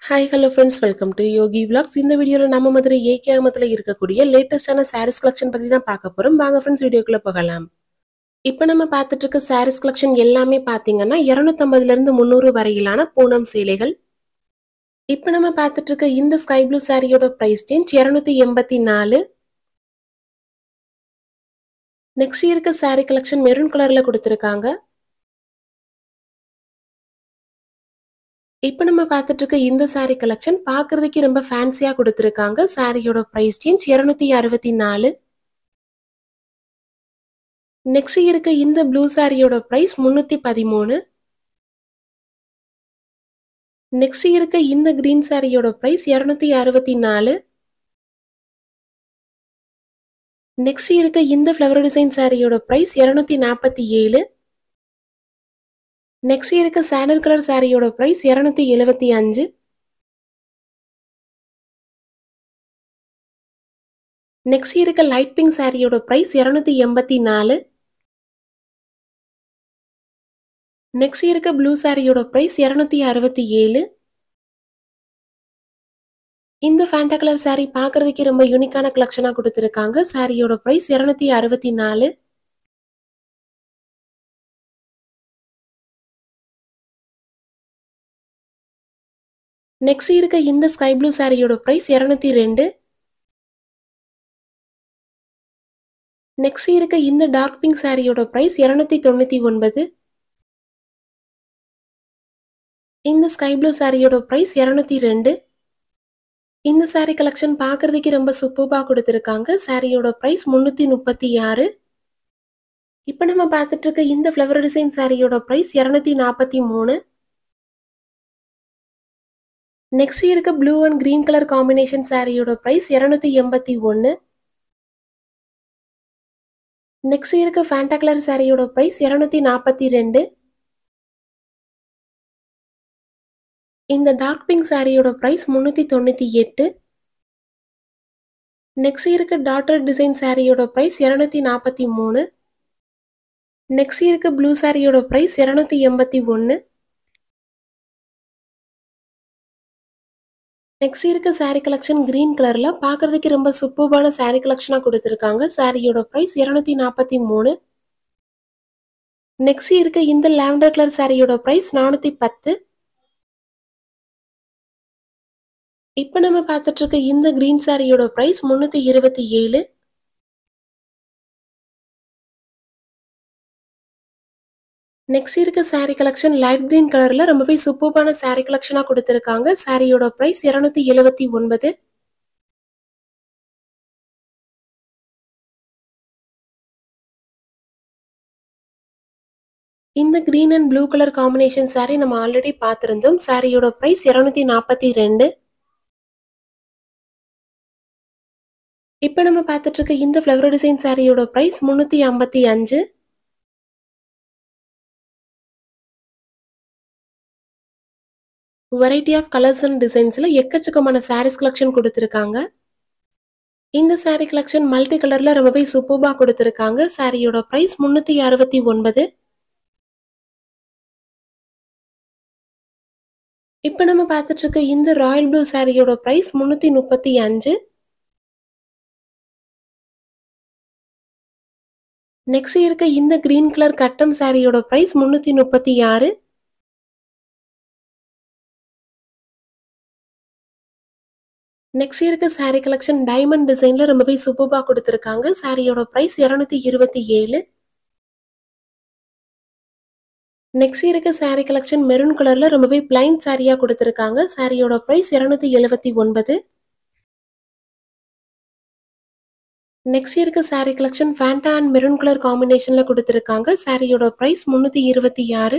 hi hello friends welcome to Yogi vlogs இந்த வீடியோவில் நம்ம மதுரை ஏகே அகமத்தில் இருக்கக்கூடிய லேட்டஸ்டான சாரீஸ் கலெக்ஷன் பற்றி தான் பார்க்க போகிறோம் வாங்க ஃப்ரெண்ட்ஸ் வீடியோக்குள்ளே போகலாம் இப்போ நம்ம பார்த்துட்டு இருக்க சாரீஸ் கலெக்ஷன் எல்லாமே பார்த்தீங்கன்னா இரநூத்தம்பதுலேருந்து முந்நூறு வரையிலான பூனம் சேலைகள் இப்போ நம்ம பார்த்துட்டு இருக்க இந்த ஸ்கை ப்ளூ சாரியோட ப்ரைஸ் ரேஞ்ச் இரநூத்தி எண்பத்தி நாலு நெக்ஸ்ட் இருக்க சாரீ கலெக்ஷன் மெரூன் கலரில் கொடுத்துருக்காங்க இப்போ நம்ம பார்த்துட்டு இருக்க இந்த சாரீ கலெக்ஷன் பார்க்கறதுக்கு ரொம்ப ஃபேன்சியா கொடுத்துருக்காங்க சாரியோட ப்ரைஸ் ரேஞ்ச் இருநூத்தி அறுபத்தி நாலு நெக்ஸ்ட் இருக்க இந்த ப்ளூ சாரியோட ப்ரைஸ் முன்னூத்தி பதிமூணு நெக்ஸ்ட் இருக்க இந்த கிரீன் சாரியோட ப்ரைஸ் இருநூத்தி அறுபத்தி நாலு நெக்ஸ்ட் இருக்க இந்த ஃப்ளவர் டிசைன் சாரியோட ப்ரைஸ் இருநூத்தி நாற்பத்தி ஏழு நெக்ஸ்ட் இருக்க சாண்டல் கலர் சாரியோட ப்ரைஸ் இரநூத்தி எழுபத்தி அஞ்சு நெக்ஸ்ட் இருக்க லைட் பிங்க் சாரியோட ப்ரைஸ் இரநூத்தி எண்பத்தி நாலு நெக்ஸ்ட் இருக்க ப்ளூ சாரியோட ப்ரைஸ் இரநூத்தி அறுபத்தி ஏழு இந்த ஃபேண்டா கலர் சாரி பார்க்கறதுக்கு ரொம்ப யூனிக்கான கலெக்ஷனாக கொடுத்துருக்காங்க சாரியோட ப்ரைஸ் இரநூத்தி அறுபத்தி நாலு நெக்ஸ்ட் இருக்க இந்த ஸ்கை ப்ளூ சாரியோட ப்ரைஸ் இரநூத்தி ரெண்டு நெக்ஸ்ட் இருக்க இந்த டார்க் பிங்க் சாரியோட ப்ரைஸ் இரநூத்தி தொண்ணூற்றி ஒன்பது இந்த ஸ்கை ப்ளூ சாரியோட ப்ரைஸ் இரநூத்தி ரெண்டு இந்த சாரி கலெக்ஷன் பார்க்கறதுக்கு ரொம்ப சூப்பராக கொடுத்துருக்காங்க சாரியோட ப்ரைஸ் முந்நூற்றி முப்பத்தி ஆறு இப்போ நம்ம பார்த்துட்டு இருக்க இந்த ஃப்ளவர் டிசைன் சாரியோட ப்ரைஸ் இரநூத்தி நாற்பத்தி மூணு நெக்ஸ்ட் இருக்க blue and green colour combination சாரியோட ப்ரைஸ் இரநூத்தி எண்பத்தி ஒன்று நெக்ஸ்ட் இருக்க ஃபேண்டா கலர் சாரியோட ப்ரைஸ் இரநூத்தி நாற்பத்தி ரெண்டு இந்த டார்க் பிங்க் சாரியோட ப்ரைஸ் முந்நூற்றி தொண்ணூற்றி எட்டு நெக்ஸ்ட் இருக்க டாட்டர் டிசைன் சாரியோட ப்ரைஸ் இரநூத்தி நாற்பத்தி மூணு நெக்ஸ்ட் இருக்க ப்ளூ சாரியோட ப்ரைஸ் இரநூத்தி எண்பத்தி ஒன்று நெக்ஸ்ட் இருக்க சாரீ கலெக்ஷன் கிரீன் கலர்ல பார்க்கறதுக்கு ரொம்ப சூப்பர்பான சாரீ கலெக்ஷனாக கொடுத்துருக்காங்க சாரியோட ப்ரைஸ் இரநூத்தி நாற்பத்தி மூணு நெக்ஸ்ட் இருக்க இந்த லாவெண்டர் கலர் சாரியோட ப்ரைஸ் நானூற்றி பத்து இப்போ நம்ம பார்த்துட்டு இருக்க இந்த கிரீன் சாரியோட ப்ரைஸ் முந்நூற்றி இருபத்தி ஏழு நெக்ஸ்ட் இருக்க சாரீ கலெக்ஷன் லைட் கிரீன் கலர்ல ரொம்பவே சூப்பர்பான சாரீ கலெக்ஷனா கொடுத்துருக்காங்க சாரியோட பிரைஸ் இருநூத்தி எழுபத்தி ஒன்பது இந்த green and blue colour combination sari நம்ம ஆல்ரெடி பார்த்துருந்தோம் சாரியோட பிரைஸ் இருநூத்தி நாற்பத்தி ரெண்டு இப்போ நம்ம பார்த்துட்டு இருக்க இந்த ஃப்ளவர் டிசைன் சாரியோட பிரைஸ் முன்னூத்தி ஐம்பத்தி அஞ்சு வெரைட்டி ஆஃப் கலர்ஸ் அண்ட் டிசைன்ஸில் எக்கச்சக்கமான சாரீஸ் கலெக்ஷன் கொடுத்துருக்காங்க இந்த சாரீ கலெக்ஷன் மல்டி கலரில் ரொம்பவே சூப்பர்பாக கொடுத்துருக்காங்க சாரியோட ப்ரைஸ் முந்நூற்றி அறுபத்தி ஒன்பது இப்போ நம்ம பார்த்துட்டு இருக்க இந்த ராயல் ப்ளூ சாரியோட ப்ரைஸ் முந்நூற்றி முப்பத்தி அஞ்சு நெக்ஸ்ட் இருக்க இந்த கிரீன் கலர் கட்டம் சாரியோட ப்ரைஸ் முந்நூற்றி முப்பத்தி ஆறு நெக்ஸ்ட் இருக்க சாரீ கலெக்ஷன் டைமண்ட் டிசைன்ல ரொம்பவே சூப்பராக கொடுத்துருக்காங்க சாரியோட ப்ரைஸ் இரநூத்தி இருபத்தி ஏழு நெக்ஸ்ட் இருக்க சாரீ கலெக்ஷன் மெரூன் கலர்ல ரொம்பவே பிளைன் சாரியா கொடுத்துருக்காங்க சாரியோட ப்ரைஸ் இரநூத்தி எழுபத்தி ஒன்பது நெக்ஸ்ட் இருக்க sari collection Fanta and maroon colour காம்பினேஷன்ல கொடுத்துருக்காங்க சாரியோட ப்ரைஸ் முந்நூற்றி இருபத்தி ஆறு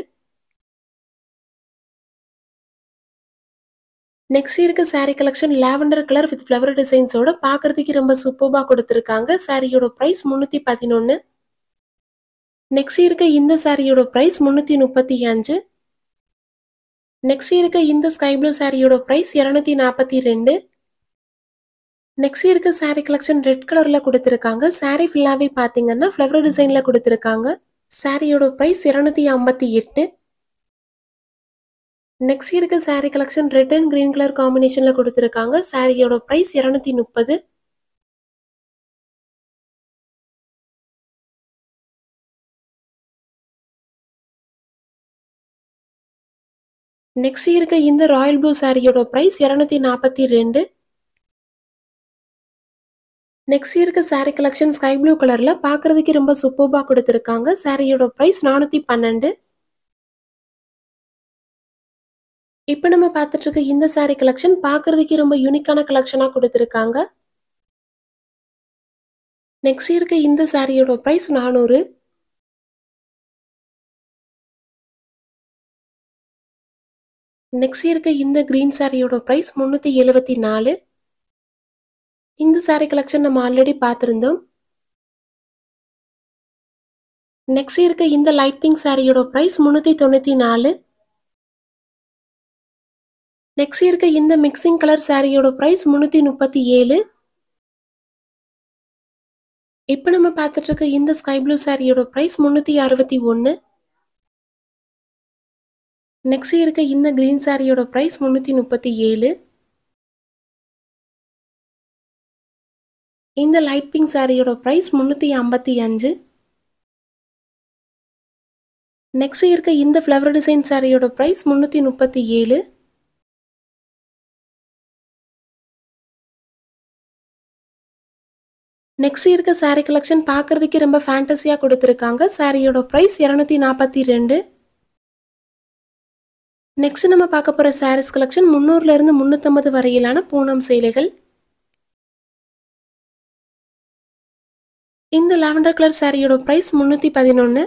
நெக்ஸ்ட் இருக்க sari collection lavender colour with flower டிசைன்ஸோட பார்க்கறதுக்கு ரொம்ப சூப்பராக கொடுத்துருக்காங்க சாரியோட ப்ரைஸ் முந்நூற்றி பதினொன்று நெக்ஸ்ட் இருக்க இந்த சாரியோட ப்ரைஸ் முந்நூற்றி முப்பத்தி அஞ்சு நெக்ஸ்ட் இருக்க இந்த ஸ்கை ப்ளூ சாரியோட ப்ரைஸ் இரநூத்தி நாற்பத்தி ரெண்டு நெக்ஸ்ட் இருக்க சாரீ கலெக்ஷன் ரெட் கலரில் கொடுத்துருக்காங்க சாரீ ஃபுல்லாகவே பார்த்தீங்கன்னா ஃப்ளவர் டிசைனில் கொடுத்துருக்காங்க சாரியோட ப்ரைஸ் இரநூத்தி ஐம்பத்தி எட்டு நெக்ஸ்ட் இருக்க saree collection red and green colour காம்பினேஷன்ல கொடுத்துருக்காங்க சாரியோட பிரைஸ் இருநூத்தி முப்பது நெக்ஸ்ட் இருக்க இந்த ராயல் ப்ளூ சாரியோட பிரைஸ் இருநூத்தி நாற்பத்தி ரெண்டு நெக்ஸ்ட் இருக்க saree கலெக்ஷன் ஸ்கை ப்ளூ கலர்ல பாக்குறதுக்கு ரொம்ப சூப்பர்பா கொடுத்துருக்காங்க சாரியோட பிரைஸ் நானூத்தி பன்னெண்டு இப்போ நம்ம பார்த்துட்டு இருக்க இந்த saree கலெக்ஷன் பார்க்கறதுக்கு ரொம்ப யூனிக்கான கலெக்ஷனாக கொடுத்துருக்காங்க நெக்ஸ்ட் இருக்க இந்த சாரியோட ப்ரைஸ் நானூறு நெக்ஸ்ட் இருக்க இந்த கிரீன் சாரியோட ப்ரைஸ் முந்நூற்றி எழுபத்தி நாலு இந்த saree கலெக்ஷன் நம்ம ஆல்ரெடி பார்த்துருந்தோம் நெக்ஸ்ட் இருக்க இந்த லைட் பிங்க் சாரியோட ப்ரைஸ் முந்நூற்றி தொண்ணூற்றி நாலு நெக்ஸ்ட் இருக்க இந்த மிக்சிங் கலர் சாரியோட பிரைஸ் முன்னூத்தி முப்பத்தி ஏழு இப்போ நம்ம பார்த்துட்டு இருக்க இந்த ஸ்கை ப்ளூ சாரியோட பிரைஸ் முன்னூத்தி அறுபத்தி ஒன்று நெக்ஸ்ட் இருக்க இந்த கிரீன் சாரியோட பிரைஸ் முன்னூத்தி முப்பத்தி ஏழு இந்த லைட் பிங்க் சாரியோட பிரைஸ் முன்னூத்தி ஐம்பத்தி அஞ்சு நெக்ஸ்ட் இருக்க இந்த ஃப்ளவர் டிசைன் சாரியோட பிரைஸ் முன்னூத்தி முப்பத்தி ஏழு நெக்ஸ்ட் இருக்க saree கலெக்ஷன் பார்க்கறதுக்கு ரொம்ப ஃபேண்டஸியாக கொடுத்துருக்காங்க சாரியோட ப்ரைஸ் இரநூத்தி நாற்பத்தி ரெண்டு நெக்ஸ்ட் நம்ம பார்க்க போகிற சாரீஸ் கலெக்ஷன் முந்நூறுலேருந்து முந்நூற்றம்பது வரையிலான பூனம் சேலைகள் இந்த லாவெண்டர் கலர் சாரியோட ப்ரைஸ் முந்நூற்றி பதினொன்று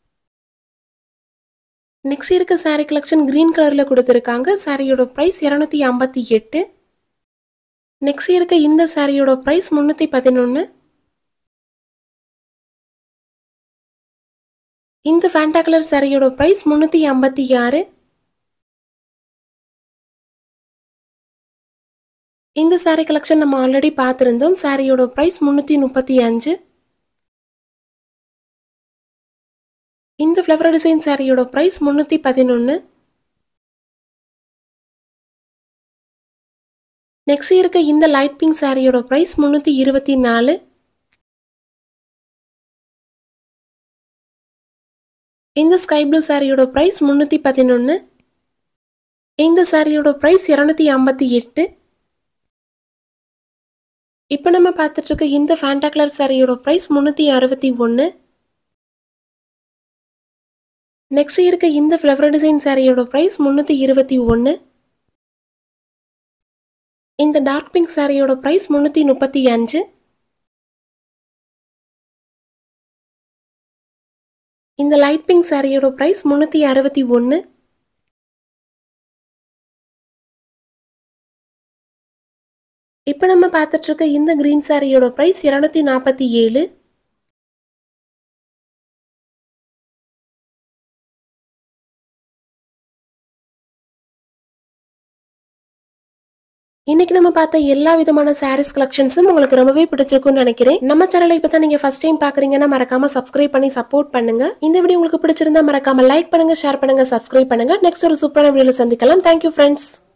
நெக்ஸ்ட் இருக்க saree கலெக்ஷன் க்ரீன் கலரில் கொடுத்துருக்காங்க சாரியோட ப்ரைஸ் இரநூத்தி ஐம்பத்தி எட்டு நெக்ஸ்ட் இருக்க இந்த சாரியோட ப்ரைஸ் முந்நூற்றி பதினொன்று இந்த ஃபேண்டா கலர் சாரியோட ப்ரைஸ் முந்நூற்றி ஐம்பத்தி ஆறு இந்த saree கலெக்ஷன் நம்ம ஆல்ரெடி பார்த்துருந்தோம் சாரியோட ப்ரைஸ் முந்நூற்றி முப்பத்தி அஞ்சு இந்த ஃப்ளவர் டிசைன் சாரியோட ப்ரைஸ் முந்நூற்றி பதினொன்று நெக்ஸ்ட் இருக்க இந்த லைட் பிங்க் சாரியோட ப்ரைஸ் முந்நூற்றி இருபத்தி நாலு இந்த ஸ்கை ப்ளூ சாரியோட ப்ரைஸ் முந்நூற்றி பதினொன்று இந்த சாரியோட ப்ரைஸ் இரநூத்தி ஐம்பத்தி எட்டு இப்போ நம்ம பார்த்துட்டு இருக்க இந்த ஃபேண்டா கலர் சாரியோட ப்ரைஸ் முந்நூற்றி அறுபத்தி ஒன்று நெக்ஸ்ட் இருக்க இந்த ஃப்ளவர் டிசைன் சாரியோட ப்ரைஸ் முந்நூற்றி இருபத்தி ஒன்று இந்த டார்க் பிங்க் சாரியோட ப்ரைஸ் முந்நூற்றி முப்பத்தி அஞ்சு இந்த லைட் பிங்க் சாரியோட ப்ரைஸ் முந்நூற்றி அறுபத்தி ஒன்று இப்போ நம்ம பார்த்துட்டு இருக்க இந்த கிரீன் சாரியோட ப்ரைஸ் இரநூத்தி நாற்பத்தி ஏழு இன்னைக்கு நம்ம பார்த்த எல்லா விதமான சாரீஸ் கலெக்ஷன்ஸும் உங்களுக்கு ரொம்பவே பிடிச்சிருக்கும்னு நினைக்கிறேன் நம்ம சேனலை இப்போ தான் நீங்க ஃபர்ஸ்ட் டைம் பாக்குறீங்கன்னா மறக்காம சப்ஸ்கிரைப் பண்ணி சப்போர்ட் பண்ணுங்க இந்த வீடியோ உங்களுக்கு பிடிச்சிருந்தா மறக்காம லைக் பண்ணுங்க ஷேர் பண்ணுங்க சப்ஸ்கிரைப் பண்ணுங்க நெக்ஸ்ட் ஒரு சூப்பரான வீடியோல சந்திக்கலாம் தேங்க்யூ ஃப்ரெண்ட்ஸ்